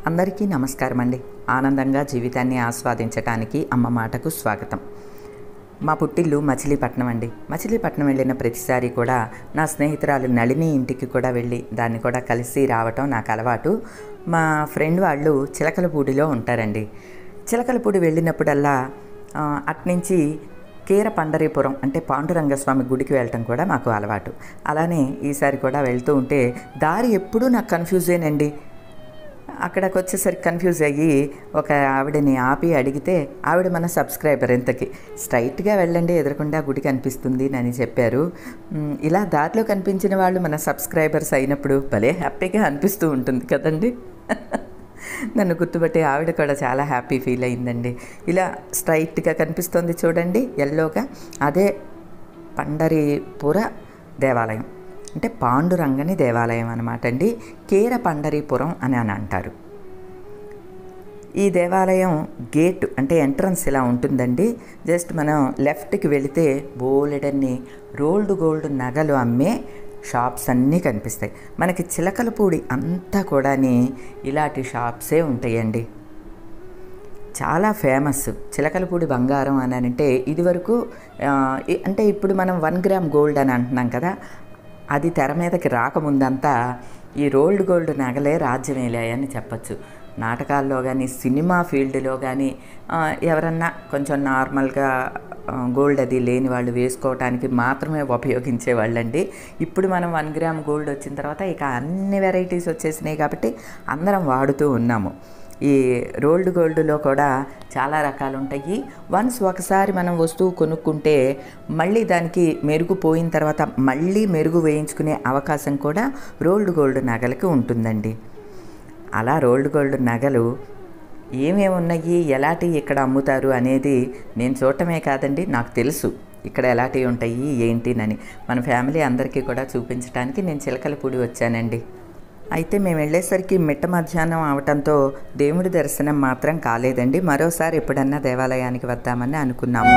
అందరికీ నమస్కారం అండి ఆనందంగా జీవితాన్ని ఆస్వాదించటానికి అమ్మ మాటకు స్వాగతం మా పుట్టిల్లు మచిలీపట్నం అండి మచిలీపట్నం వెళ్ళిన ప్రతిసారి కూడా నా స్నేహితురాలు నళిని ఇంటికి కూడా వెళ్ళి దాన్ని కూడా కలిసి రావటం నాకు అలవాటు మా ఫ్రెండ్ వాళ్ళు చిలకలపూడిలో ఉంటారండి చిలకలపూడి వెళ్ళినప్పుడల్లా ఆ, అట్నుంచి కీర పండరీపురం అంటే పాండురంగస్వామి గుడికి వెళ్ళటం కూడా మాకు అలవాటు అలానే ఈసారి కూడా వెళ్తూ ఉంటే దారి ఎప్పుడూ నాకు కన్ఫ్యూజేనండి అక్కడికి వచ్చేసరికి కన్ఫ్యూజ్ అయ్యి ఒక ఆవిడని ఆపి అడిగితే ఆవిడ మన సబ్స్క్రైబర్ ఇంతకి స్ట్రైట్గా వెళ్ళండి ఎదురకుండా గుడి కనిపిస్తుంది అని చెప్పారు మ్, ఇలా దారిలో కనిపించిన వాళ్ళు మన సబ్స్క్రైబర్స్ అయినప్పుడు భలే హ్యాపీగా అనిపిస్తూ ఉంటుంది కదండి నన్ను గుర్తుపట్టి ఆవిడ కూడా చాలా హ్యాపీ ఫీల్ అయిందండి ఇలా స్ట్రైట్గా కనిపిస్తుంది చూడండి ఎల్లోగా అదే పండరీపుర దేవాలయం అంటే పాండురంగని దేవాలయం అనమాట అండి కీర పండరీపురం అని అని అంటారు ఈ దేవాలయం గేట్ అంటే ఎంట్రన్స్ ఇలా ఉంటుందండి జస్ట్ మనం లెఫ్ట్కి వెళితే బోలెడన్ని రోల్డ్ గోల్డ్ నగలు అమ్మే షాప్స్ అన్నీ కనిపిస్తాయి మనకి చిలకలపూడి అంతా కూడాని ఇలాంటి షాప్సే ఉంటాయండి చాలా ఫేమస్ చిలకలపూడి బంగారం అని అంటే ఇదివరకు ఆ, ఇ- అంటే ఇప్పుడు మనం వన్ గ్రామ్ గోల్డ్ అని అంటున్నాం కదా అది తెర మీదకి రాకముందంతా ఈ రోల్డ్ గోల్డ్ నగలే రాజ్యమేలాయని చెప్పచ్చు నాటకాల్లో కానీ సినిమా ఫీల్డ్లో కానీ ఆ, ఎవరన్నా కొంచెం నార్మల్గా ఆ, గోల్డ్ అది లేని వాళ్ళు వేసుకోవటానికి మాత్రమే ఉపయోగించే వాళ్ళండి ఇప్పుడు మనం వన్ గ్రామ్ గోల్డ్ వచ్చిన తర్వాత ఇక అన్ని వెరైటీస్ వచ్చేసినాయి కాబట్టి అందరం వాడుతూ ఉన్నాము ఈ రోల్డ్ గోల్డ్లో కూడా చాలా రకాలు ఉంటాయి వన్స్ ఒకసారి మనం వస్తువు కొనుక్కుంటే మళ్ళీ దానికి మెరుగు పోయిన తర్వాత మళ్ళీ మెరుగు వేయించుకునే అవకాశం కూడా రోల్డ్ గోల్డ్ నగలకి ఉంటుందండి అలా రోల్డ్ గోల్డ్ నగలు ఏమేమి ఉన్నాయి ఎలాంటివి ఇక్కడ అమ్ముతారు అనేది నేను చూడటమే కాదండి నాకు తెలుసు ఇక్కడ ఎలాంటివి ఉంటాయి ఏంటినని మన ఫ్యామిలీ అందరికీ కూడా చూపించడానికి నేను చిలకలపూడి వచ్చానండి అయితే మేము వెళ్ళేసరికి మిట్ట మధ్యాహ్నం అవటంతో దేవుడి దర్శనం మాత్రం కాలేదండి మరోసారి ఎప్పుడన్నా దేవాలయానికి వద్దామని అనుకున్నాము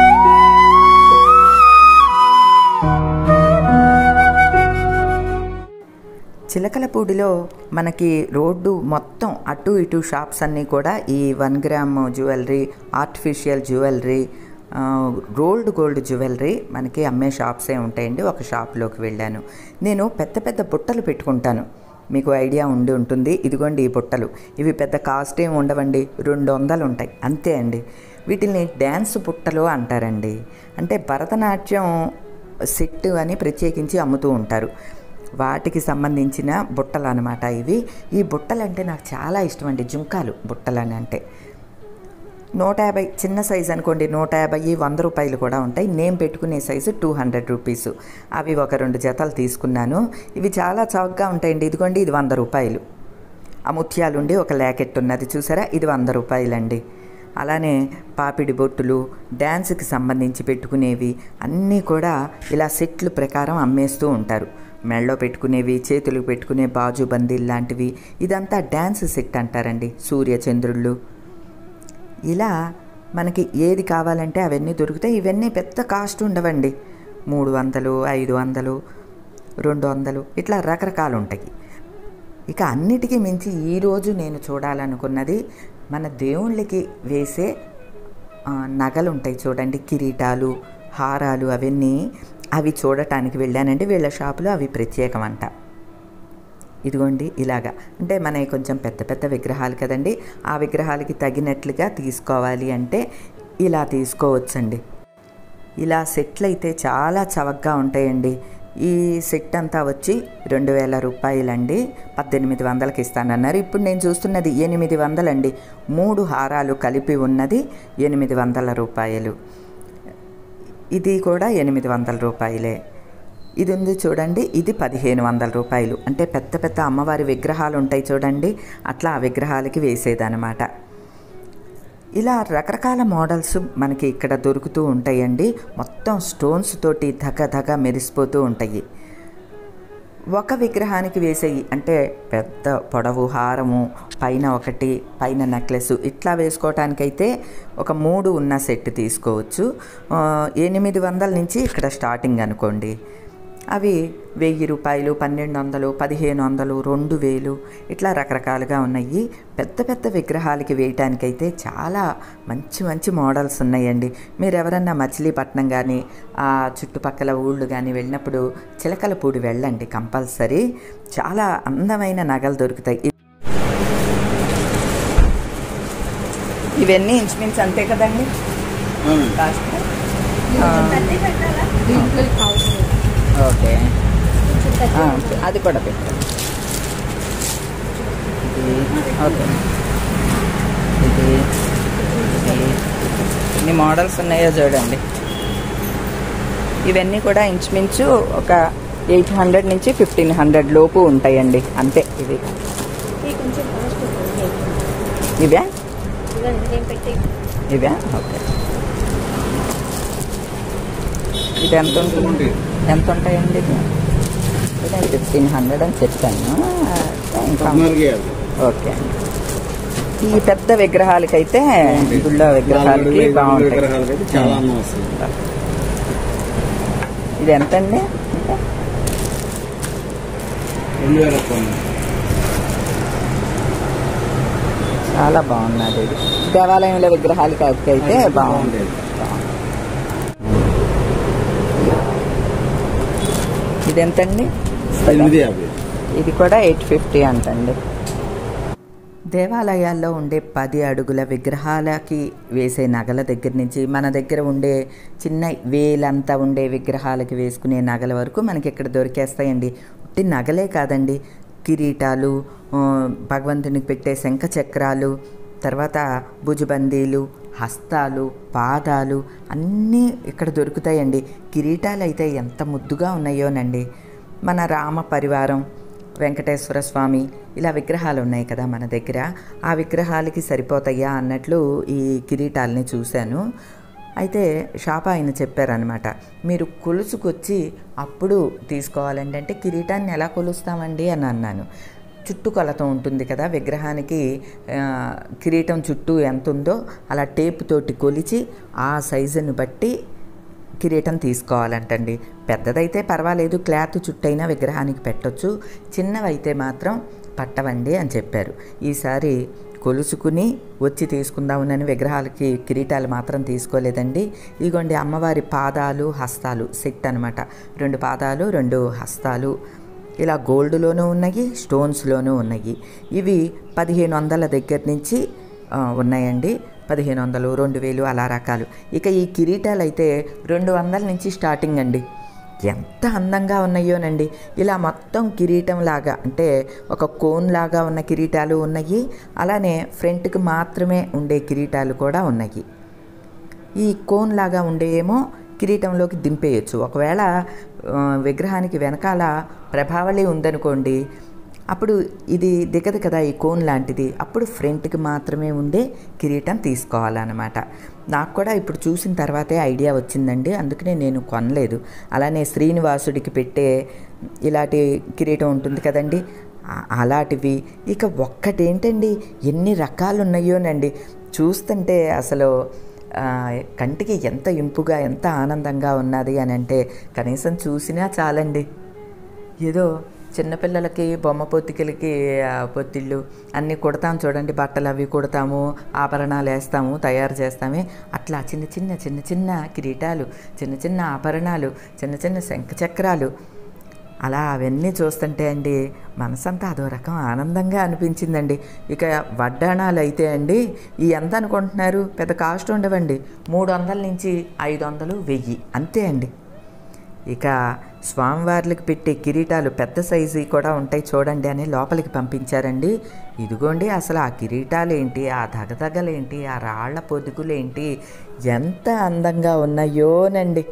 చిలకలపూడిలో మనకి రోడ్డు మొత్తం అటు ఇటు షాప్స్ అన్నీ కూడా ఈ one gram jewellery artificial jewellery ఆ, రోల్డ్ గోల్డ్ జ్యువెలరీ మనకి అమ్మే షాప్సే ఉంటాయండి ఒక షాప్లోకి వెళ్ళాను నేను పెద్ద పెద్ద బుట్టలు పెట్టుకుంటాను మీకు ఐడియా ఉండి ఉంటుంది ఇదిగోండి ఈ బుట్టలు ఇవి పెద్ద కాస్ట్ ఏమి ఉండవండి రెండు వందలు ఉంటాయి అంతే అండి వీటిని డ్యాన్స్ బుట్టలు అంటారండి అంటే భరతనాట్యం సెట్ అని ప్రత్యేకించి అమ్ముతూ ఉంటారు వాటికి సంబంధించిన బుట్టలు అనమాట ఇవి ఈ బుట్టలు అంటే నాకు చాలా ఇష్టం అండి జుంకాలు బుట్టలు అని అంటే నూట యాభై చిన్న సైజు అనుకోండి నూట యాభై వంద రూపాయలు కూడా ఉంటాయి నేను పెట్టుకునే సైజు టూ హండ్రెడ్ రూపీస్ అవి ఒక రెండు జతలు తీసుకున్నాను ఇవి చాలా చౌకగా ఉంటాయండి ఇదిగోండి ఇది వంద రూపాయలు ఆ ముత్యాలు ఉండి ఒక ల్యాకెట్ ఉన్నది చూసారా ఇది వంద రూపాయలండి అలానే పాపిడి బొట్టులు డ్యాన్స్కి సంబంధించి పెట్టుకునేవి అన్నీ కూడా ఇలా సెట్లు ప్రకారం అమ్మేస్తూ ఉంటారు మెళ్ళో పెట్టుకునేవి చేతులకు పెట్టుకునే బాజు బందీలు లాంటివి ఇదంతా డ్యాన్స్ సెట్ అంటారండి సూర్య చంద్రుళ్ళు ఇలా మనకి ఏది కావాలంటే అవన్నీ దొరుకుతాయి ఇవన్నీ పెద్ద కాస్ట్ ఉండవండి మూడు వందలు ఐదు వందలు రెండు వందలు ఇట్లా రకరకాలు ఉంటాయి ఇక అన్నిటికీ మించి ఈరోజు నేను చూడాలనుకున్నది మన దేవుళ్ళకి వేసే ఆ, నగలు ఉంటాయి చూడండి కిరీటాలు హారాలు అవన్నీ అవి చూడటానికి వెళ్ళానండి వీళ్ళ షాపులో అవి ప్రత్యేకం అంట ఇదిగోండి ఇలాగా అంటే మనకి కొంచెం పెద్ద పెద్ద విగ్రహాలు కదండి ఆ విగ్రహాలకి తగినట్లుగా తీసుకోవాలి అంటే ఇలా తీసుకోవచ్చండి ఇలా సెట్లు అయితే చాలా చవకగా ఉంటాయండి ఈ సెట్ అంతా వచ్చి రెండు వేల రూపాయలండి పద్దెనిమిది వందలకి ఇస్తానన్నారు ఇప్పుడు నేను చూస్తున్నది ఎనిమిది వందలండి మూడు హారాలు కలిపి ఉన్నది ఎనిమిది వందల రూపాయలు ఇది కూడా ఎనిమిది వందల రూపాయలే ఇది ఉంది చూడండి ఇది పదిహేను వందల రూపాయలు అంటే పెద్ద పెద్ద అమ్మవారి విగ్రహాలు ఉంటాయి చూడండి అట్లా ఆ విగ్రహాలకి వేసేదనమాట ఇలా రకరకాల మోడల్స్ మనకి ఇక్కడ దొరుకుతూ ఉంటాయండి మొత్తం స్టోన్స్ తోటి ధగ ధగ మెరిసిపోతూ ఉంటాయి ఒక విగ్రహానికి వేసేయి అంటే పెద్ద పొడవు హారము పైన ఒకటి పైన నెక్లెస్ ఇట్లా వేసుకోవటానికైతే ఒక మూడు ఉన్న సెట్ తీసుకోవచ్చు ఆ, ఎనిమిది వందల నుంచి ఇక్కడ స్టార్టింగ్ అనుకోండి అవి వెయ్యి రూపాయలు పన్నెండు వందలు పదిహేను వందలు రెండు వేలు ఇట్లా రకరకాలుగా ఉన్నాయి పెద్ద పెద్ద విగ్రహాలకి వేయటానికైతే చాలా మంచి మంచి మోడల్స్ ఉన్నాయండి మీరు ఎవరన్నా మచిలీపట్నం కానీ ఆ చుట్టుపక్కల ఊళ్ళు కానీ వెళ్ళినప్పుడు చిలకలపూడి వెళ్ళండి కంపల్సరీ చాలా అందమైన నగలు దొరుకుతాయి ఇవన్నీ ఇంచుమించు అంతే కదండి కాస్ట్ దీంట్లో కావాలి ఓకే ఆ, అది కూడా పెట్టాం ఇది ఓకే ఇది ఇది ఎన్ని మోడల్స్ ఉన్నాయో చూడండి ఇవన్నీ కూడా ఇంచుమించు ఒక ఎయిట్ హండ్రెడ్ నుంచి ఫిఫ్టీన్ హండ్రెడ్ లోపు ఉంటాయండి అంతే ఇవి ఇది కొంచెం కాస్ట్ ఉంటుంది ఇవే ఇదండి నేను పెట్టే ఇవే ఓకే ఇది ఎంత ఉంటుంది ఎంత ఉంటాయండి ఇది ఇది ఫిఫ్టీన్ హండ్రెడ్ అని చెప్పాను ఇంకా ఓకే అండి ఈ పెద్ద విగ్రహాలకైతే గుళ్ళో విగ్రహాలకి బాగుంటాయి విగ్రహాలకైతే చాలా అందం వస్తుంది ఇది ఎంత అండి రెండు వేల తొమ్మిది చాలా బాగున్నది ఇది దేవాలయంలో విగ్రహాలకి అయితే బాగుంది ఇది ఎంతండి ఎనిమిది యాభై ఇది కూడా ఎయిట్ ఫిఫ్టీ అంటండి దేవాలయాల్లో ఉండే పది అడుగుల విగ్రహాలకి వేసే నగల దగ్గర నుంచి మన దగ్గర ఉండే చిన్న వేలంతా ఉండే విగ్రహాలకి వేసుకునే నగల వరకు మనకి ఇక్కడ దొరికేస్తాయండి ఉట్టి నగలే కాదండి కిరీటాలు ఆ, భగవంతునికి పెట్టే శంఖ చక్రాలు తర్వాత భుజబందీలు హస్తాలు పాదాలు అన్నీ ఇక్కడ దొరుకుతాయండి కిరీటాలు అయితే ఎంత ముద్దుగా ఉన్నాయోనండి మన రామ పరివారం వెంకటేశ్వర స్వామి ఇలా విగ్రహాలు ఉన్నాయి కదా మన దగ్గర ఆ విగ్రహాలకి సరిపోతాయా అన్నట్లు ఈ కిరీటాలని చూశాను అయితే షాప్ ఆయన చెప్పారనమాట మీరు కొలుసుకొచ్చి అప్పుడు తీసుకోవాలంటే అంటే కిరీటాన్ని ఎలా కొలుస్తామండి అని అన్నాను చుట్టూ కొలత ఉంటుంది కదా విగ్రహానికి ఆ, కిరీటం చుట్టూ ఎంత ఉందో అలా టేప్ తోటి కొలిచి ఆ సైజుని బట్టి కిరీటం తీసుకోవాలంటండి పెద్దదైతే పర్వాలేదు క్లాత్ చుట్టైనా విగ్రహానికి పెట్టొచ్చు చిన్నవైతే మాత్రం పట్టవండి అని చెప్పారు ఈసారి కొలుసుకుని వచ్చి తీసుకుందామని విగ్రహాలకి కిరీటాలు మాత్రం తీసుకోలేదండి ఇదిగోండి అమ్మవారి పాదాలు హస్తాలు సెట్ అనమాట రెండు పాదాలు రెండు హస్తాలు ఇలా గోల్డ్లోనూ ఉన్నాయి స్టోన్స్లోనూ ఉన్నాయి ఇవి పదిహేను వందల దగ్గర నుంచి ఆ, ఉన్నాయండి పదిహేను వందలు రెండు వేలు అలా రకాలు ఇక ఈ కిరీటాలు అయితే రెండు వందల నుంచి స్టార్టింగ్ అండి ఎంత అందంగా ఉన్నాయోనండి ఇలా మొత్తం కిరీటం లాగా అంటే ఒక కోన్ లాగా ఉన్న కిరీటాలు ఉన్నాయి అలానే ఫ్రంట్కి మాత్రమే ఉండే కిరీటాలు కూడా ఉన్నాయి ఈ కోన్ లాగా ఉండేయేమో కిరీటంలోకి దింపేయచ్చు ఒకవేళ ఆ, విగ్రహానికి వెనకాల ప్రభావళి ఉందనుకోండి అప్పుడు ఇది దిగదు కదా ఈ కోన్ లాంటిది అప్పుడు ఫ్రంట్కి మాత్రమే ఉండే కిరీటం తీసుకోవాలన్నమాట నాకు కూడా ఇప్పుడు చూసిన తర్వాతే ఐడియా వచ్చిందండి అందుకనే నేను కొనలేదు అలానే శ్రీనివాసుడికి పెట్టే ఇలాంటి కిరీటం ఉంటుంది కదండి ఆ- అలాంటివి ఇక ఒక్కటేంటండి ఎన్ని రకాలు ఉన్నాయోనండి చూస్తుంటే అసలు ఆ, కంటికి ఎంత ఇంపుగా ఎంత ఆనందంగా ఉన్నది అని అంటే కనీసం చూసినా చాలండి ఏదో చిన్నపిల్లలకి బొమ్మ పొత్తికలకి ఆ, పొత్తిళ్ళు అన్నీ కుడతాం చూడండి బట్టలు అవి కుడతాము ఆభరణాలు వేస్తాము తయారు చేస్తామే అట్లా చిన్న చిన్న చిన్న చిన్న కిరీటాలు చిన్న చిన్న ఆభరణాలు చిన్న చిన్న శంఖ చక్రాలు అలా అవన్నీ చూస్తుంటే అండి మనసంతా అదో రకం ఆనందంగా అనిపించిందండి ఇక వడ్డాణాలు అయితే అండి ఈ ఎంత అనుకుంటున్నారు పెద్ద కాస్ట్ ఉండవండి మూడు వందల నుంచి ఐదు వందలు వెయ్యి అంతే అండి ఇక స్వామివార్లకు పెట్టే కిరీటాలు పెద్ద సైజు కూడా ఉంటాయి చూడండి అని లోపలికి పంపించారండి ఇదిగోండి అసలు ఆ కిరీటాలు ఏంటి ఆ దగదగలేంటి ఆ రాళ్ల పొదుగులేంటి ఎంత అందంగా ఉన్నాయోనండి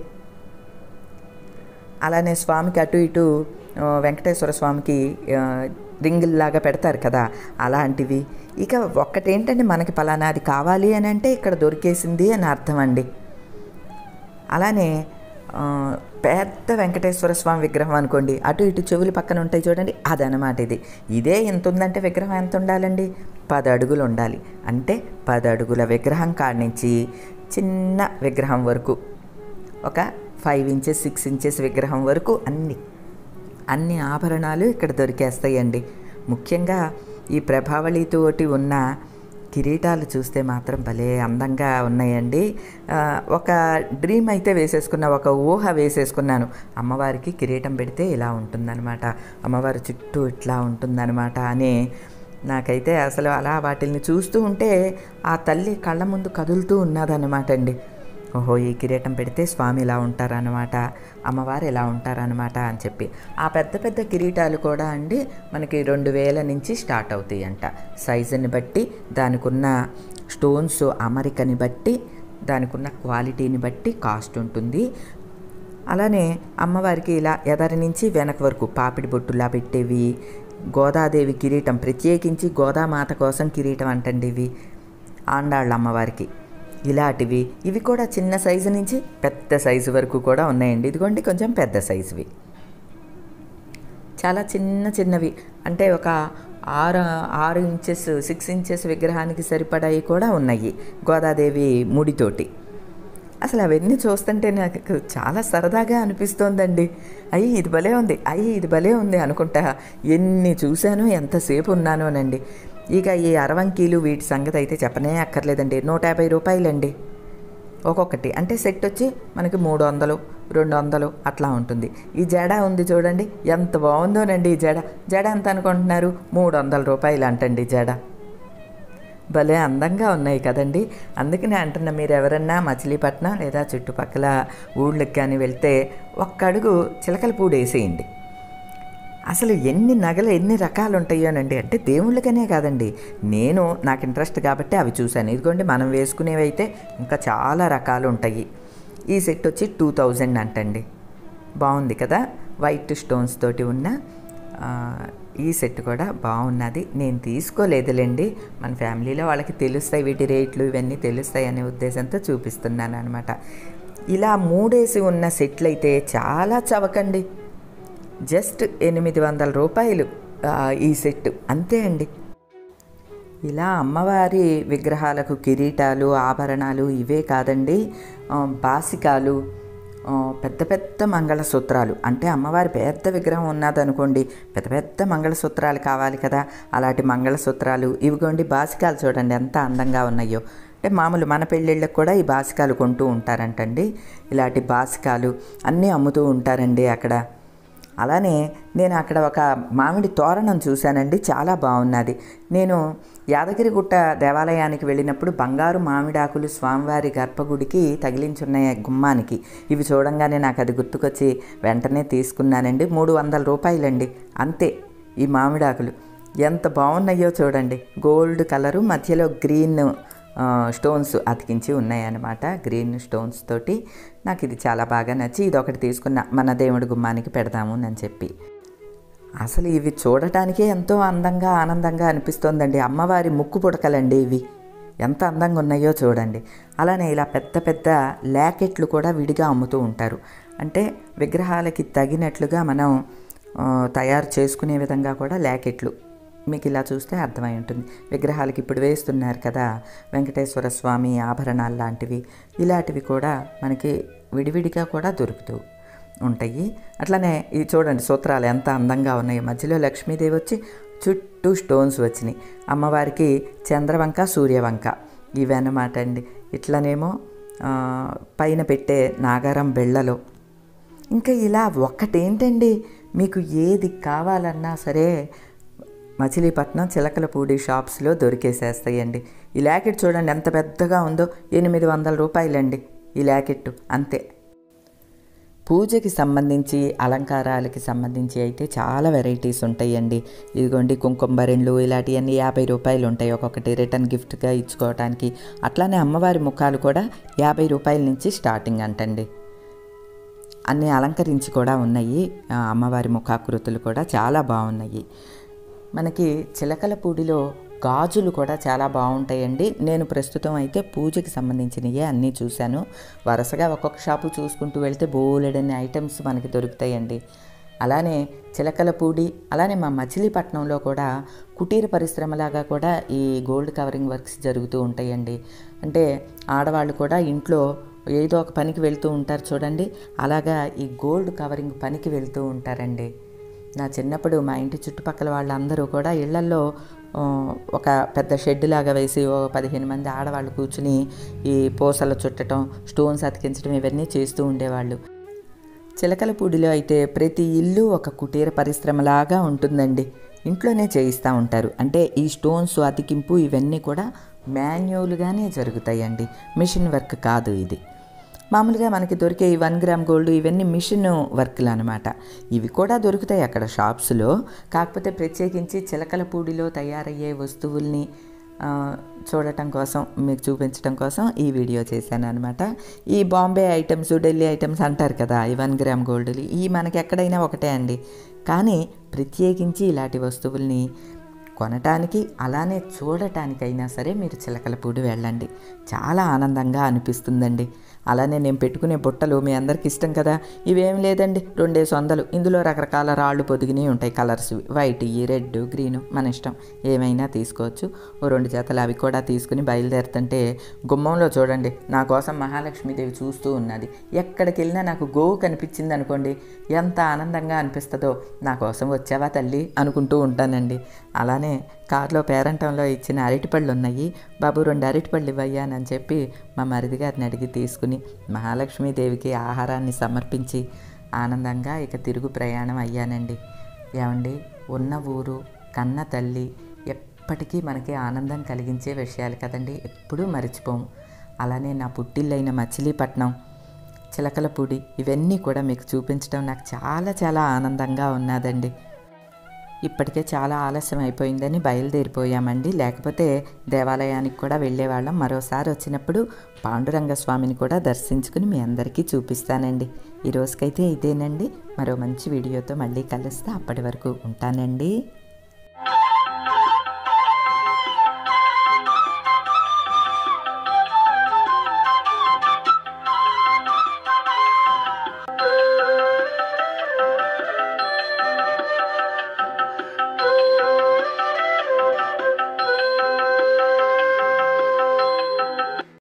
అలానే స్వామికి అటు ఇటు ఆ, వెంకటేశ్వర స్వామికి ఆ, రింగుల్లాగా పెడతారు కదా అలాంటివి ఇక ఒక్కటేంటంటే మనకి పలానాది కావాలి అని అంటే ఇక్కడ దొరికేసింది అని అర్థం అండి అలానే ఆ, పెద్ద వెంకటేశ్వర స్వామి విగ్రహం అనుకోండి అటు ఇటు చెవులు పక్కన ఉంటాయి చూడండి అదనమాట ఇది ఇదే ఎంత ఉందంటే విగ్రహం ఎంత ఉండాలండి పది అడుగులు ఉండాలి అంటే పది అడుగుల విగ్రహం కాడి నుంచి చిన్న విగ్రహం వరకు ఒక ఫైవ్ ఇంచెస్ సిక్స్ ఇంచెస్ విగ్రహం వరకు అన్ని అన్ని ఆభరణాలు ఇక్కడ దొరికేస్తాయండి ముఖ్యంగా ఈ ప్రభావళితోటి ఉన్న కిరీటాలు చూస్తే మాత్రం భలే అందంగా ఉన్నాయండి ఆ, ఒక డ్రీమ్ అయితే వేసేసుకున్న ఒక ఊహ వేసేసుకున్నాను అమ్మవారికి కిరీటం పెడితే ఇలా ఉంటుందన్నమాట అమ్మవారి చుట్టూ ఇట్లా ఉంటుందన్నమాట అని నాకైతే అసలు అలా వాటిల్ని చూస్తూ ఉంటే ఆ తల్లి కళ్ళ ముందు కదులుతూ ఉన్నదన్నమాట అండి ఓహో ఈ కిరీటం పెడితే స్వామి ఇలా ఉంటారనమాట అమ్మవారు ఇలా ఉంటారనమాట అని చెప్పి ఆ పెద్ద పెద్ద కిరీటాలు కూడా అండి మనకి రెండు వేల నుంచి స్టార్ట్ అవుతాయి అంట సైజుని బట్టి దానికి ఉన్న స్టోన్స్ అమరికని బట్టి దానికి ఉన్న క్వాలిటీని బట్టి కాస్ట్ ఉంటుంది అలానే అమ్మవారికి ఇలా ఎదరి నుంచి వెనక వరకు పాపిడి బొట్టులా పెట్టేవి గోదాదేవి కిరీటం ప్రత్యేకించి గోదామాత కోసం కిరీటం అంటండి ఇవి ఆండాళ్ళ అమ్మవారికి ఇలాంటివి ఇవి కూడా చిన్న సైజు నుంచి పెద్ద సైజు వరకు కూడా ఉన్నాయండి ఇదిగోండి కొంచెం పెద్ద సైజువి చాలా చిన్న చిన్నవి అంటే ఒక ఆరు ఆరు ఇంచెస్ సిక్స్ ఇంచెస్ విగ్రహానికి సరిపడాయి కూడా ఉన్నాయి గోదాదేవి ముడితోటి అసలు అవన్నీ చూస్తుంటే నాకు చాలా సరదాగా అనిపిస్తోందండి అయ్యి ఇది భలే ఉంది అయ్యి ఇది భలే ఉంది అనుకుంటా ఎన్ని చూశాను ఎంతసేపు ఉన్నానోనండి ఇక ఈ అరవంకీలు వీటి సంగతి అయితే చెప్పనే అక్కర్లేదండి నూట యాభై రూపాయలండి ఒక్కొక్కటి అంటే సెట్ వచ్చి మనకి మూడు వందలు రెండు వందలు అట్లా ఉంటుంది ఈ జడ ఉంది చూడండి ఎంత బాగుందోనండి ఈ జడ జడ ఎంత అనుకుంటున్నారు మూడు వందల రూపాయలు అంటండి జడ భలే అందంగా ఉన్నాయి కదండి అందుకనే అంటున్నా మీరు ఎవరన్నా మచిలీపట్నం లేదా చుట్టుపక్కల ఊళ్ళకి కానీ వెళ్తే ఒక్క అడుగు చిలకల పూడి వేసేయండి అసలు ఎన్ని నగలు ఎన్ని రకాలు ఉంటాయోనండి అంటే దేవుళ్ళకనే కాదండి నేను నాకు ఇంట్రెస్ట్ కాబట్టి అవి చూశాను ఇదిగోండి మనం వేసుకునేవి అయితే ఇంకా చాలా రకాలు ఉంటాయి ఈ సెట్ వచ్చి టూ థౌజండ్ అంటండి బాగుంది కదా వైట్ స్టోన్స్ తోటి ఉన్న ఆ, ఈ సెట్ కూడా బాగున్నది నేను తీసుకోలేదులేండి మన ఫ్యామిలీలో వాళ్ళకి తెలుస్తాయి వీటి రేట్లు ఇవన్నీ తెలుస్తాయి అనే ఉద్దేశంతో చూపిస్తున్నాను అనమాట ఇలా మూడేసి ఉన్న సెట్లు అయితే చాలా చవకండి జస్ట్ ఎనిమిది వందల రూపాయలు ఆ, ఈ సెట్ అంతే అండి ఇలా అమ్మవారి విగ్రహాలకు కిరీటాలు ఆభరణాలు ఇవే కాదండి ఆ, బాసికాలు ఆ, పెద్ద పెద్ద మంగళసూత్రాలు అంటే అమ్మవారి పెద్ద విగ్రహం ఉన్నదనుకోండి పెద్ద పెద్ద మంగళసూత్రాలు కావాలి కదా అలాంటి మంగళసూత్రాలు ఇవిగోండి బాసికాలు చూడండి ఎంత అందంగా ఉన్నాయో అంటే మామూలు మన పెళ్ళిళ్ళకి కూడా ఈ బాసికాలు కొంటూ ఉంటారంటండి ఇలాంటి బాసికాలు అన్నీ అమ్ముతూ ఉంటారండి అక్కడ అలానే నేను అక్కడ ఒక మామిడి తోరణం చూశానండి చాలా బాగున్నది నేను యాదగిరిగుట్ట దేవాలయానికి వెళ్ళినప్పుడు బంగారు మామిడాకులు స్వామివారి గర్భగుడికి తగిలించున్నాయి గుమ్మానికి ఇవి చూడంగానే నాకు అది గుర్తుకొచ్చి వెంటనే తీసుకున్నానండి మూడు వందల రూపాయలండి అంతే ఈ మామిడాకులు ఎంత బాగున్నాయో చూడండి గోల్డ్ కలరు మధ్యలో గ్రీన్ ఆ, స్టోన్స్ అతికించి ఉన్నాయన్నమాట గ్రీన్ స్టోన్స్ తోటి నాకు ఇది చాలా బాగా నచ్చి ఇది ఒకటి తీసుకున్న మన దేవుడి గుమ్మానికి పెడదాము అని చెప్పి అసలు ఇవి చూడటానికే ఎంతో అందంగా ఆనందంగా అనిపిస్తోందండి అమ్మవారి ముక్కు పుడకలండి ఇవి ఎంత అందంగా ఉన్నాయో చూడండి అలానే ఇలా పెద్ద పెద్ద ల్యాకెట్లు కూడా విడిగా అమ్ముతూ ఉంటారు అంటే విగ్రహాలకి తగినట్లుగా మనం ఆ, తయారు చేసుకునే విధంగా కూడా ల్యాకెట్లు మీకు ఇలా చూస్తే అర్థమై ఉంటుంది విగ్రహాలకి ఇప్పుడు వేస్తున్నారు కదా వెంకటేశ్వర స్వామి ఆభరణాలు లాంటివి ఇలాంటివి కూడా మనకి విడివిడిగా కూడా దొరుకుతూ ఉంటాయి అట్లనే ఇది చూడండి సూత్రాలు ఎంత అందంగా ఉన్నాయి మధ్యలో లక్ష్మీదేవి వచ్చి చుట్టూ స్టోన్స్ వచ్చినాయి అమ్మవారికి చంద్రవంక సూర్యవంక ఇవన్నమాట అండి ఇట్లనేమో ఆ, పైన పెట్టే నాగారం బెళ్ళలో ఇంకా ఇలా ఒక్కటేంటండి మీకు ఏది కావాలన్నా సరే మచిలీపట్నం చిలకలపూడి షాప్స్లో దొరికేసేస్తాయండి ఈ ల్యాకెట్ చూడండి ఎంత పెద్దగా ఉందో ఎనిమిది వందల రూపాయలండి ఈ ల్యాకెట్ అంతే పూజకి సంబంధించి అలంకారాలకి సంబంధించి అయితే చాలా వెరైటీస్ ఉంటాయండి ఇదిగోండి కుంకుమ బరెండ్లు ఇలాంటివన్నీ యాభై రూపాయలు ఉంటాయి ఒక్కొక్కటి రిటర్న్ గిఫ్ట్గా ఇచ్చుకోవడానికి అట్లానే అమ్మవారి ముఖాలు కూడా యాభై రూపాయల నుంచి స్టార్టింగ్ అంటండి అన్నీ అలంకరించి కూడా ఉన్నాయి ఆ, అమ్మవారి ముఖాకృతులు కూడా చాలా బాగున్నాయి మనకి చిలకలపూడిలో గాజులు కూడా చాలా బాగుంటాయండి నేను ప్రస్తుతం అయితే పూజకి సంబంధించినవి అన్నీ చూశాను వరుసగా ఒక్కొక్క షాపు చూసుకుంటూ వెళ్తే బోలెడన్ని ఐటమ్స్ మనకి దొరుకుతాయండి అలానే చిలకలపూడి అలానే మా మచిలీపట్నంలో కూడా కుటీర పరిశ్రమలాగా కూడా ఈ గోల్డ్ కవరింగ్ వర్క్స్ జరుగుతూ ఉంటాయండి అంటే ఆడవాళ్ళు కూడా ఇంట్లో ఏదో ఒక పనికి వెళ్తూ ఉంటారు చూడండి అలాగా ఈ గోల్డ్ కవరింగ్ పనికి వెళ్తూ ఉంటారండి నా చిన్నప్పుడు మా ఇంటి చుట్టుపక్కల వాళ్ళందరూ కూడా ఇళ్లల్లో ఆ, ఒక పెద్ద షెడ్ లాగా వేసి ఓ పదిహేను మంది ఆడవాళ్ళు కూర్చుని ఈ పూసలు చుట్టడం స్టోన్స్ అతికించడం ఇవన్నీ చేస్తూ ఉండేవాళ్ళు చిలకలపూడిలో అయితే ప్రతి ఇల్లు ఒక కుటీర పరిశ్రమలాగా ఉంటుందండి ఇంట్లోనే చేయిస్తూ ఉంటారు అంటే ఈ స్టోన్స్ అతికింపు ఇవన్నీ కూడా మాన్యువల్గానే జరుగుతాయండి మిషన్ వర్క్ కాదు ఇది మామూలుగా మనకి దొరికే ఈ వన్ గ్రామ్ గోల్డ్ ఇవన్నీ మిషన్ వర్క్లు అనమాట ఇవి కూడా దొరుకుతాయి అక్కడ షాప్స్లో కాకపోతే ప్రత్యేకించి చిలకలపూడిలో తయారయ్యే వస్తువుల్ని ఆ, చూడటం కోసం మీకు చూపించడం కోసం ఈ వీడియో చేశాను అనమాట ఈ బాంబే ఐటమ్స్ ఢిల్లీ ఐటమ్స్ అంటారు కదా ఈ వన్ గ్రామ్ గోల్డ్ ఈ మనకి ఎక్కడైనా ఒకటే అండి కానీ ప్రత్యేకించి ఇలాంటి వస్తువుల్ని కొనటానికి అలానే చూడటానికైనా సరే మీరు చిలకలపూడి వెళ్ళండి చాలా ఆనందంగా అనిపిస్తుందండి అలానే నేను పెట్టుకునే బుట్టలు మీ అందరికి ఇష్టం కదా ఇవేం లేదండి రెండేసి వందలు ఇందులో రకరకాల రాళ్ళు పొదిగినవి ఉంటాయి కలర్స్ వైట్ రెడ్ గ్రీన్ మన ఇష్టం ఏమైనా తీసుకోవచ్చు ఓ రెండు జతలు అవి కూడా తీసుకుని బయలుదేరుతుంటే గుమ్మంలో చూడండి నా కోసం మహాలక్ష్మీదేవి చూస్తూ ఉన్నది ఎక్కడికి వెళ్ళినా నాకు గోవు కనిపించింది అనుకోండి ఎంత ఆనందంగా అనిపిస్తుందో నా కోసం వచ్చావా తల్లి అనుకుంటూ ఉంటానండి అలానే కారులో పేరంటంలో ఇచ్చిన అరటిపళ్ళు ఉన్నాయి బాబు రెండు అరటిపళ్ళు ఇవ్వయ్యానని చెప్పి మా మరిది గారిని అడిగి తీసుకుని మహాలక్ష్మీదేవికి ఆహారాన్ని సమర్పించి ఆనందంగా ఇక తిరుగు ప్రయాణం అయ్యానండి ఏమండి ఉన్న ఊరు కన్న తల్లి ఎప్పటికీ మనకి ఆనందం కలిగించే విషయాలు కదండి ఎప్పుడూ మర్చిపోము అలానే నా పుట్టిల్లైన మచిలీపట్నం చిలకలపూడి ఇవన్నీ కూడా మీకు చూపించడం నాకు చాలా చాలా ఆనందంగా ఉన్నదండి ఇప్పటికే చాలా ఆలస్యం అయిపోయిందని బయలుదేరిపోయామండి లేకపోతే దేవాలయానికి కూడా వెళ్ళేవాళ్ళం మరోసారి వచ్చినప్పుడు పాండురంగ స్వామిని కూడా దర్శించుకుని మీ అందరికీ చూపిస్తానండి ఈ రోజుకైతే ఇదేనండి మరో మంచి వీడియోతో మళ్ళీ కలుస్తా అప్పటి వరకు ఉంటానండి